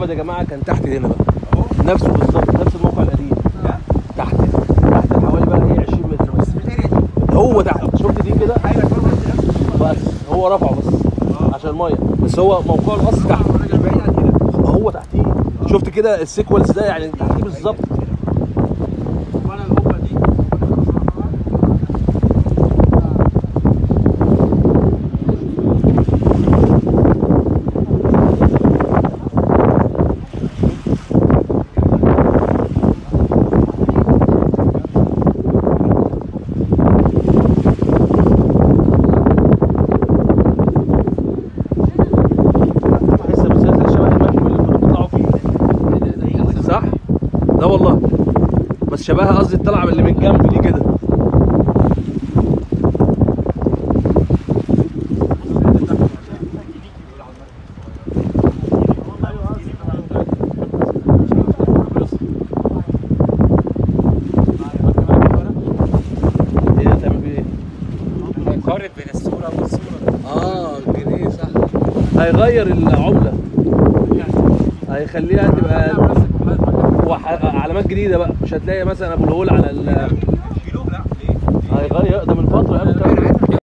المعبد يا جماعه كان تحت هنا بقى نفسه بالظبط نفس الموقع القديم تحت تحت حوالي بقى ايه 20 متر بس هو تحت شفت دي كده بس هو رفعه بس عشان الميه بس هو موقعه الاصلي تحت هو تحتيه شفت كده السيكونس ده يعني تحتيه بالظبط لسه مسلسل شبه المركب اللي كنتوا بتطلعوا فيه صح؟ لا والله بس شبهها قصدي الطلعه اللي من الجنب دي كده ايه ده تعمل بيه ايه؟ مقارب بين الصورة والصورة اه جنيه صح هيغير العمله هيخليها تبقى وح- علامات جديده بقى مش هتلاقي مثلا ابو الهول على ال هيغير ده من فتره قبل